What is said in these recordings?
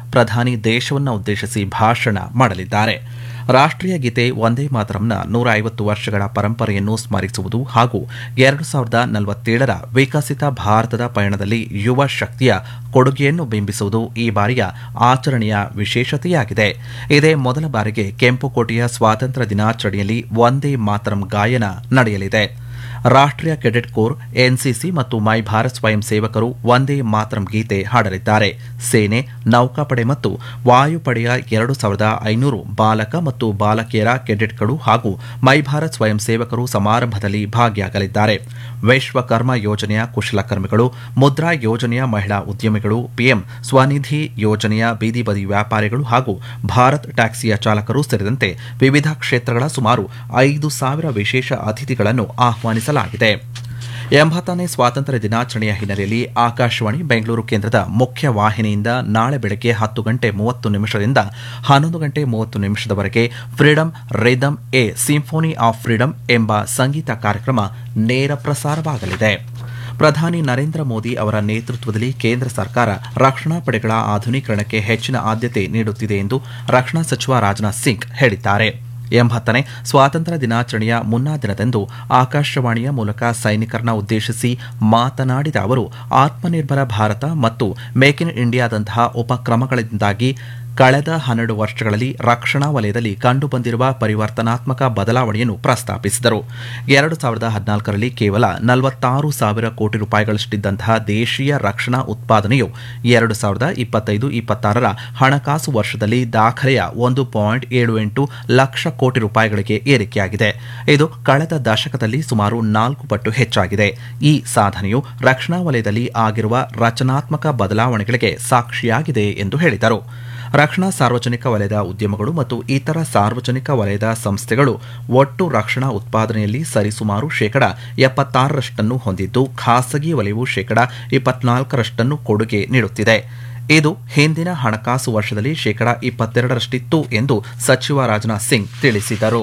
ಪ್ರಧಾನಿ ದೇಶವನ್ನು ಉದ್ದೇಶಿಸಿ ಭಾಷಣ ಮಾಡಲಿದ್ದಾರೆ ರಾಷ್ಟ್ರೀಯ ಗೀತೆ ಒಂದೇ ಮಾತರಂನ ನೂರ ಐವತ್ತು ವರ್ಷಗಳ ಪರಂಪರೆಯನ್ನು ಸ್ಮರಿಸುವುದು ಹಾಗೂ ಎರಡು ಸಾವಿರದ ನಲವತ್ತೇಳರ ವಿಕಸಿತ ಭಾರತದ ಪಯಣದಲ್ಲಿ ಯುವ ಶಕ್ತಿಯ ಕೊಡುಗೆಯನ್ನು ಬಿಂಬಿಸುವುದು ಈ ಬಾರಿಯ ಆಚರಣೆಯ ವಿಶೇಷತೆಯಾಗಿದೆ ಇದೇ ಮೊದಲ ಬಾರಿಗೆ ಕೆಂಪುಕೋಟೆಯ ಸ್ವಾತಂತ್ರ್ಯ ದಿನಾಚರಣೆಯಲ್ಲಿ ಒಂದೇ ಮಾತರಂ ಗಾಯನ ನಡೆಯಲಿದೆ ರಾಷ್ಟ್ರೀಯ ಕೆಡೆಟ್ ಕೋರ್ ಎನ್ಸಿಸಿ ಮತ್ತು ಮೈ ಭಾರತ್ ಸ್ವಯಂ ಸೇವಕರು ಒಂದೇ ಮಾತರಂ ಗೀತೆ ಹಾಡಲಿದ್ದಾರೆ ಸೇನೆ ನೌಕಾಪಡೆ ಮತ್ತು ವಾಯುಪಡೆಯ ಎರಡು ಸಾವಿರದ ಐನೂರು ಬಾಲಕ ಮತ್ತು ಬಾಲಕಿಯರ ಕೆಡೆಟ್ಗಳು ಹಾಗೂ ಮೈ ಭಾರತ್ ಸ್ವಯಂ ಸೇವಕರು ಸಮಾರಂಭದಲ್ಲಿ ಭಾಗಿಯಾಗಲಿದ್ದಾರೆ ವಿಶ್ವಕರ್ಮ ಯೋಜನೆಯ ಕುಶಲಕರ್ಮಿಗಳು ಮುದ್ರಾ ಯೋಜನೆಯ ಮಹಿಳಾ ಉದ್ಯಮಿಗಳು ಪಿಎಂ ಸ್ವನಿಧಿ ಯೋಜನೆಯ ಬೀದಿ ಬದಿ ವ್ಯಾಪಾರಿಗಳು ಹಾಗೂ ಭಾರತ್ ಟ್ಯಾಕ್ಸಿಯ ಚಾಲಕರು ಸೇರಿದಂತೆ ವಿವಿಧ ಕ್ಷೇತ್ರಗಳ ಸುಮಾರು ಐದು ಸಾವಿರ ವಿಶೇಷ ಅತಿಥಿಗಳನ್ನು ಆಹ್ವಾನಿಸಲಾಗಿದೆ ಎಂಬತ್ತನೇ ಸ್ವಾತಂತ್ರ್ಯ ದಿನಾಚರಣೆಯ ಹಿನ್ನೆಲೆಯಲ್ಲಿ ಆಕಾಶವಾಣಿ ಬೆಂಗಳೂರು ಕೇಂದ್ರದ ಮುಖ್ಯ ವಾಹಿನಿಯಿಂದ ನಾಳೆ ಬೆಳಗ್ಗೆ ಹತ್ತು ಗಂಟೆ ಮೂವತ್ತು ನಿಮಿಷದಿಂದ ಹನ್ನೊಂದು ಗಂಟೆ ಮೂವತ್ತು ನಿಮಿಷದವರೆಗೆ freedom rhythm a symphony of freedom ಎಂಬ ಸಂಗೀತ ಕಾರ್ಯಕ್ರಮ ನೇರ ಪ್ರಸಾರವಾಗಲಿದೆ ಪ್ರಧಾನಿ ನರೇಂದ್ರ ಮೋದಿ ಅವರ ನೇತೃತ್ವದಲ್ಲಿ ಕೇಂದ್ರ ಸರ್ಕಾರ ರಕ್ಷಣಾ ಪಡೆಗಳ ಆಧುನೀಕರಣಕ್ಕೆ ಹೆಚ್ಚಿನ ಆದ್ಯತೆ ನೀಡುತ್ತಿದೆ ಎಂದು ರಕ್ಷಣಾ ಸಚಿವ ರಾಜನಾಥ್ ಸಿಂಗ್ ಹೇಳಿದ್ದಾರೆ ಎಂಬತ್ತನೇ ಸ್ವಾತಂತ್ರ್ಯ ದಿನಾಚರಣೆಯ ಮುನ್ನಾ ದಿನದಂದು ಆಕಾಶವಾಣಿಯ ಮೂಲಕ ಸೈನಿಕರನ್ನ ಉದ್ದೇಶಿಸಿ ಮಾತನಾಡಿದ ಅವರು ಆತ್ಮನಿರ್ಭರ ಭಾರತ ಮತ್ತು ಮೇಕ್ ಇನ್ ಇಂಡಿಯಾದಂತಹ ಉಪಕ್ರಮಗಳಿಂದಾಗಿ ಕಳೆದ ಹನ್ನೆರಡು ವರ್ಷಗಳಲ್ಲಿ ರಕ್ಷಣಾ ವಲಯದಲ್ಲಿ ಕಂಡುಬಂದಿರುವ ಪರಿವರ್ತನಾತ್ಮಕ ಬದಲಾವಣೆಯನ್ನು ಪ್ರಸ್ತಾಪಿಸಿದರು ಎರಡು ಸಾವಿರದ ಹದಿನಾಲ್ಕರಲ್ಲಿ ಕೇವಲ ನಲವತ್ತಾರು ಸಾವಿರ ಕೋಟಿ ರೂಪಾಯಿಗಳಷ್ಟಿದ್ದಂತಹ ದೇಶೀಯ ರಕ್ಷಣಾ ಉತ್ಪಾದನೆಯು ಎರಡು ಸಾವಿರದ ಇಪ್ಪತ್ತೈದು ಇಪ್ಪತ್ತಾರರ ಹಣಕಾಸು ವರ್ಷದಲ್ಲಿ ದಾಖಲೆಯ ಒಂದು ಪಾಯಿಂಟ್ ಏಳು ಎಂಟು ಲಕ್ಷ ಕೋಟಿ ರೂಪಾಯಿಗಳಿಗೆ ಏರಿಕೆಯಾಗಿದೆ ಇದು ಕಳೆದ ದಶಕದಲ್ಲಿ ಸುಮಾರು ನಾಲ್ಕು ಪಟ್ಟು ಹೆಚ್ಚಾಗಿದೆ ಈ ಸಾಧನೆಯು ರಕ್ಷಣಾ ವಲಯದಲ್ಲಿ ಆಗಿರುವ ರಚನಾತ್ಮಕ ಬದಲಾವಣೆಗಳಿಗೆ ಸಾಕ್ಷಿಯಾಗಿದೆ ಎಂದು ಹೇಳಿದರು ರಕ್ಷಣಾ ಸಾರ್ವಜನಿಕ ವಲಯದ ಉದ್ಯಮಗಳು ಮತ್ತು ಇತರ ಸಾರ್ವಜನಿಕ ವಲಯದ ಸಂಸ್ಥೆಗಳು ಒಟ್ಟು ರಕ್ಷಣಾ ಉತ್ಪಾದನೆಯಲ್ಲಿ ಸರಿಸುಮಾರು ಶೇಕಡ ಎಪ್ಪತ್ತಾರರಷ್ಟನ್ನು ಹೊಂದಿದ್ದು ಖಾಸಗಿ ವಲಯವು ಶೇಕಡ ಇಪ್ಪತ್ನಾಲ್ಕರಷ್ಟನ್ನು ಕೊಡುಗೆ ನೀಡುತ್ತಿದೆ ಇದು ಹಿಂದಿನ ಹಣಕಾಸು ವರ್ಷದಲ್ಲಿ ಶೇಕಡ ಇಪ್ಪತ್ತೆರಡರಷ್ಟಿತ್ತು ಎಂದು ಸಚಿವ ರಾಜನಾಥ್ ಸಿಂಗ್ ತಿಳಿಸಿದರು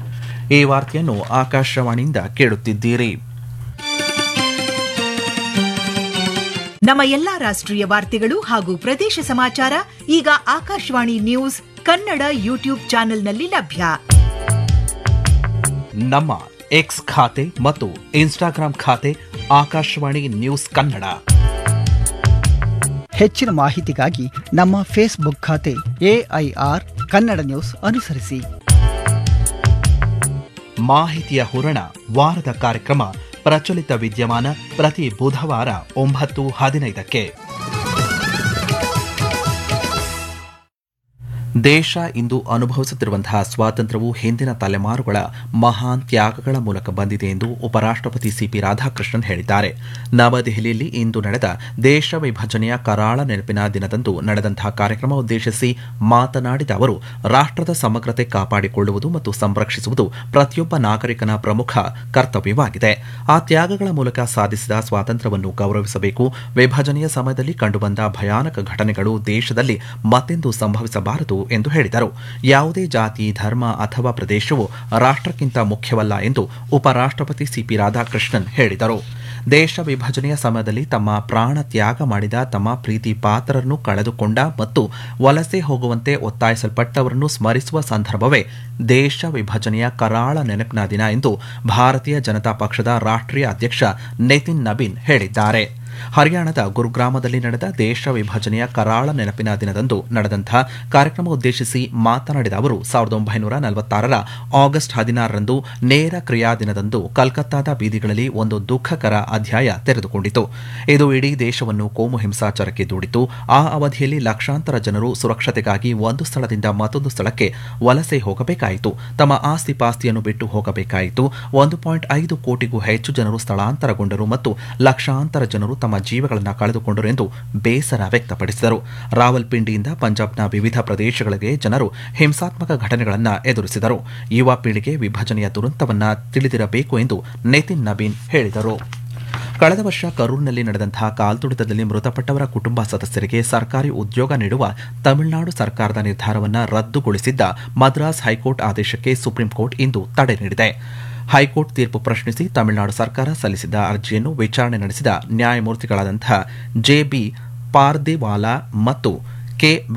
ಈ ವಾರ್ತೆಯನ್ನು ಆಕಾಶವಾಣಿಯಿಂದ ಕೇಳುತ್ತಿದ್ದೀರಿ ನಮ್ಮ ಎಲ್ಲಾ ರಾಷ್ಟ್ರೀಯ ವಾರ್ತೆಗಳು ಹಾಗೂ ಪ್ರದೇಶ ಸಮಾಚಾರ ಈಗ ಆಕಾಶವಾಣಿ ನ್ಯೂಸ್ ಕನ್ನಡ ಯೂಟ್ಯೂಬ್ ಚಾನೆಲ್ನಲ್ಲಿ ಲಭ್ಯ ನಮ್ಮ ಎಕ್ಸ್ ಖಾತೆ ಮತ್ತು ಇನ್ಸ್ಟಾಗ್ರಾಂ ಖಾತೆ ಆಕಾಶವಾಣಿ ನ್ಯೂಸ್ ಕನ್ನಡ ಹೆಚ್ಚಿನ ಮಾಹಿತಿಗಾಗಿ ನಮ್ಮ ಫೇಸ್ಬುಕ್ ಖಾತೆ ಎಐಆರ್ ಕನ್ನಡ ನ್ಯೂಸ್ ಅನುಸರಿಸಿ ಮಾಹಿತಿಯ ಹೂರಣ ವಾರದ ಕಾರ್ಯಕ್ರಮ ಪ್ರಚಲಿತ ವಿದ್ಯಮಾನ ಪ್ರತಿ ಬುಧವಾರ ಒಂಬತ್ತು ಹದಿನೈದಕ್ಕೆ ದೇಶ ಇಂದು ಅನುಭವಿಸುತ್ತಿರುವಂತಹ ಸ್ವಾತಂತ್ರ್ಯವು ಹಿಂದಿನ ತಲೆಮಾರುಗಳ ಮಹಾನ್ ತ್ಯಾಗಗಳ ಮೂಲಕ ಬಂದಿದೆ ಎಂದು ಉಪರಾಷ್ಟಪತಿ ಸಿಪಿ ರಾಧಾಕೃಷ್ಣನ್ ಹೇಳಿದ್ದಾರೆ ನವದೆಹಲಿಯಲ್ಲಿ ಇಂದು ನಡೆದ ದೇಶ ವಿಭಜನೆಯ ಕರಾಳ ನೆನಪಿನ ದಿನದಂದು ನಡೆದಂತಹ ಕಾರ್ಯಕ್ರಮ ಉದ್ದೇಶಿಸಿ ಮಾತನಾಡಿದ ಅವರು ರಾಷ್ಟ್ರದ ಸಮಗ್ರತೆ ಕಾಪಾಡಿಕೊಳ್ಳುವುದು ಮತ್ತು ಸಂರಕ್ಷಿಸುವುದು ಪ್ರತಿಯೊಬ್ಬ ನಾಗರಿಕನ ಪ್ರಮುಖ ಕರ್ತವ್ಯವಾಗಿದೆ ಆ ತ್ಯಾಗಗಳ ಮೂಲಕ ಸಾಧಿಸಿದ ಸ್ವಾತಂತ್ರ್ಯವನ್ನು ಗೌರವಿಸಬೇಕು ವಿಭಜನೆಯ ಸಮಯದಲ್ಲಿ ಕಂಡುಬಂದ ಭಯಾನಕ ಘಟನೆಗಳು ದೇಶದಲ್ಲಿ ಮತ್ತೆಂದು ಸಂಭವಿಸಬಾರದು ಎಂದು ಹೇಳಿದರು ಯಾವುದೇ ಜಾತಿ ಧರ್ಮ ಅಥವಾ ಪ್ರದೇಶವು ರಾಷ್ಟ್ರಕ್ಕಿಂತ ಮುಖ್ಯವಲ್ಲ ಎಂದು ಉಪರಾಷ್ಟಪತಿ ಸಿಪಿ ರಾಧಾಕೃಷ್ಣನ್ ಹೇಳಿದರು ದೇಶ ವಿಭಜನೆಯ ಸಮಯದಲ್ಲಿ ತಮ್ಮ ಪ್ರಾಣ ತ್ಯಾಗ ಮಾಡಿದ ತಮ್ಮ ಪ್ರೀತಿ ಪಾತ್ರರನ್ನು ಕಳೆದುಕೊಂಡ ಮತ್ತು ವಲಸೆ ಹೋಗುವಂತೆ ಒತ್ತಾಯಿಸಲ್ಪಟ್ಟವರನ್ನು ಸ್ಮರಿಸುವ ಸಂದರ್ಭವೇ ದೇಶ ವಿಭಜನೆಯ ಕರಾಳ ನೆನಪಿನ ದಿನ ಎಂದು ಭಾರತೀಯ ಜನತಾ ಪಕ್ಷದ ರಾಷ್ಟ್ರೀಯ ಅಧ್ಯಕ್ಷ ನಿತಿನ್ ನಬೀನ್ ಹೇಳಿದ್ದಾರೆ ಹರಿಯಾಣದ ಗುರುಗ್ರಾಮದಲ್ಲಿ ನಡೆದ ದೇಶ ವಿಭಜನೆಯ ಕರಾಳ ನೆನಪಿನ ದಿನದಂದು ನಡೆದಂತಹ ಕಾರ್ಯಕ್ರಮ ಉದ್ದೇಶಿಸಿ ಮಾತನಾಡಿದ ಅವರು ಸಾವಿರದ ಒಂಬೈನೂರ ನಲವತ್ತಾರರ ಆಗಸ್ಟ್ ಹದಿನಾರರಂದು ನೇರ ಕ್ರಿಯಾ ದಿನದಂದು ಕಲ್ಕತ್ತಾದ ಬೀದಿಗಳಲ್ಲಿ ಒಂದು ದುಃಖಕರ ಅಧ್ಯಾಯ ತೆರೆದುಕೊಂಡಿತು ಇದು ಇಡೀ ದೇಶವನ್ನು ಕೋಮು ಹಿಂಸಾಚಾರಕ್ಕೆ ದೂಡಿತು ಆ ಅವಧಿಯಲ್ಲಿ ಲಕ್ಷಾಂತರ ಜನರು ಸುರಕ್ಷತೆಗಾಗಿ ಒಂದು ಸ್ಥಳದಿಂದ ಮತ್ತೊಂದು ಸ್ಥಳಕ್ಕೆ ವಲಸೆ ಹೋಗಬೇಕಾಯಿತು ತಮ್ಮ ಆಸ್ತಿ ಪಾಸ್ತಿಯನ್ನು ಬಿಟ್ಟು ಹೋಗಬೇಕಾಯಿತು ಒಂದು ಪಾಯಿಂಟ್ ಐದು ಕೋಟಿಗೂ ಹೆಚ್ಚು ಜನರು ಸ್ಥಳಾಂತರಗೊಂಡರು ಮತ್ತು ಲಕ್ಷಾಂತರ ಜನರು ತಮ್ಮ ಜೀವಗಳನ್ನು ಕಳೆದುಕೊಂಡರು ಎಂದು ಬೇಸರ ವ್ಯಕ್ತಪಡಿಸಿದರು ರಾವಲ್ಪಿಂಡಿಯಿಂದ ಪಂಜಾಬ್ನ ವಿವಿಧ ಪ್ರದೇಶಗಳಿಗೆ ಜನರು ಹಿಂಸಾತ್ಮಕ ಘಟನೆಗಳನ್ನು ಎದುರಿಸಿದರು ಯುವ ಪೀಳಿಗೆ ವಿಭಜನೆಯ ದುರಂತವನ್ನ ತಿಳಿದಿರಬೇಕು ಎಂದು ನಿತಿನ್ ನಬೀನ್ ಹೇಳಿದರು ಕಳೆದ ವರ್ಷ ಕರೂರಿನಲ್ಲಿ ನಡೆದಂತಹ ಕಾಲ್ತುಳಿತದಲ್ಲಿ ಮೃತಪಟ್ಟವರ ಕುಟುಂಬ ಸದಸ್ಯರಿಗೆ ಸರ್ಕಾರಿ ಉದ್ಯೋಗ ನೀಡುವ ತಮಿಳುನಾಡು ಸರ್ಕಾರದ ನಿರ್ಧಾರವನ್ನು ರದ್ದುಗೊಳಿಸಿದ್ದ ಮದ್ರಾಸ್ ಹೈಕೋರ್ಟ್ ಆದೇಶಕ್ಕೆ ಸುಪ್ರೀಂ ಕೋರ್ಟ್ ಇಂದು ತಡೆ ನೀಡಿದೆ ಹೈಕೋರ್ಟ್ ತೀರ್ಪು ಪ್ರಶ್ನಿಸಿ ತಮಿಳುನಾಡು ಸರ್ಕಾರ ಸಲ್ಲಿಸಿದ್ದ ಅರ್ಜಿಯನ್ನು ವಿಚಾರಣೆ ನಡೆಸಿದ ನ್ಯಾಯಮೂರ್ತಿಗಳಾದಂತಹ ಜೆಬಿ ಪಾರ್ದಿವಾಲಾ ಮತ್ತು ಕೆ